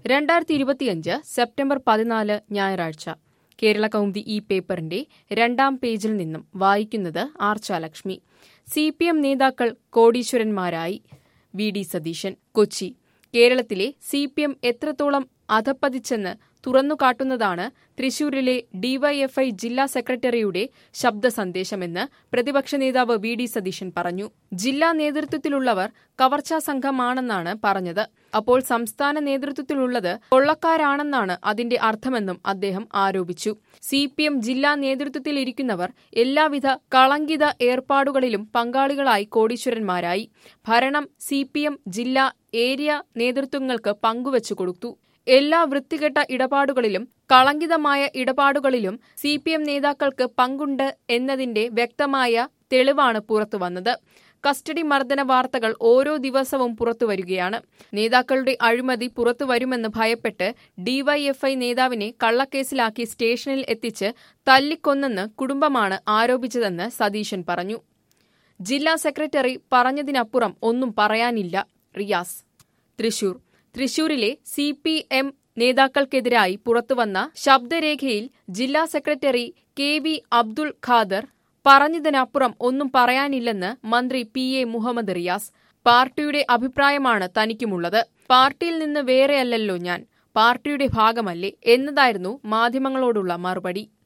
രണ്ടായിരത്തി ഇരുപത്തിയഞ്ച് സെപ്റ്റംബർ പതിനാല് ഞായറാഴ്ച കേരള കൗമുദി ഈ പേപ്പറിന്റെ രണ്ടാം പേജിൽ നിന്നും വായിക്കുന്നത് ആർച്ചാലക്ഷ്മി സി പി എം നേതാക്കൾ കോടീശ്വരന്മാരായി വി ഡി സതീശൻ കൊച്ചി കേരളത്തിലെ സി പി എം എത്രത്തോളം അധപ്പതിച്ചെന്ന് തുറന്നുകാട്ടുന്നതാണ് തൃശൂരിലെ ഡിവൈഎഫ്ഐ ജില്ലാ സെക്രട്ടറിയുടെ ശബ്ദ സന്ദേശമെന്ന് പ്രതിപക്ഷ നേതാവ് വി ഡി സതീശൻ പറഞ്ഞു ജില്ലാ നേതൃത്വത്തിലുള്ളവർ കവർച്ചാ സംഘമാണെന്നാണ് പറഞ്ഞത് അപ്പോൾ സംസ്ഥാന നേതൃത്വത്തിലുള്ളത് കൊള്ളക്കാരാണെന്നാണ് അതിന്റെ അർത്ഥമെന്നും അദ്ദേഹം ആരോപിച്ചു സി പി എം ജില്ലാ നേതൃത്വത്തിലിരിക്കുന്നവർ എല്ലാവിധ കളങ്കിത ഏർപ്പാടുകളിലും പങ്കാളികളായി കോടീശ്വരന്മാരായി ഭരണം സി പി എം ജില്ലാ ഏരിയ നേതൃത്വങ്ങൾക്ക് പങ്കുവച്ചു കൊടുത്തു എല്ലാ വൃത്തികെട്ട ഇടപാടുകളിലും കളങ്കിതമായ ഇടപാടുകളിലും സി പി എം നേതാക്കൾക്ക് പങ്കുണ്ട് എന്നതിന്റെ വ്യക്തമായ തെളിവാണ് പുറത്തുവന്നത് കസ്റ്റഡി മർദ്ദന വാർത്തകൾ ഓരോ ദിവസവും പുറത്തുവരികയാണ് നേതാക്കളുടെ അഴിമതി പുറത്തുവരുമെന്ന് ഭയപ്പെട്ട് ഡിവൈഎഫ്ഐ നേതാവിനെ കള്ളക്കേസിലാക്കി സ്റ്റേഷനിൽ എത്തിച്ച് തല്ലിക്കൊന്നെന്ന് കുടുംബമാണ് ആരോപിച്ചതെന്ന് സതീശൻ പറഞ്ഞു ജില്ലാ സെക്രട്ടറി പറഞ്ഞതിനപ്പുറം ഒന്നും പറയാനില്ല റിയാസ് തൃശൂർ തൃശൂരിലെ സി പി എം നേതാക്കൾക്കെതിരായി പുറത്തുവന്ന ശബ്ദരേഖയിൽ ജില്ലാ secretary K V Abdul Khader പറഞ്ഞതിനപ്പുറം ഒന്നും പറയാനില്ലെന്ന് മന്ത്രി പി എ മുഹമ്മദ് റിയാസ് പാർട്ടിയുടെ അഭിപ്രായമാണ് തനിക്കുമുള്ളത് പാർട്ടിയിൽ നിന്ന് വേറെയല്ലല്ലോ ഞാൻ പാർട്ടിയുടെ ഭാഗമല്ലേ എന്നതായിരുന്നു മാധ്യമങ്ങളോടുള്ള മറുപടി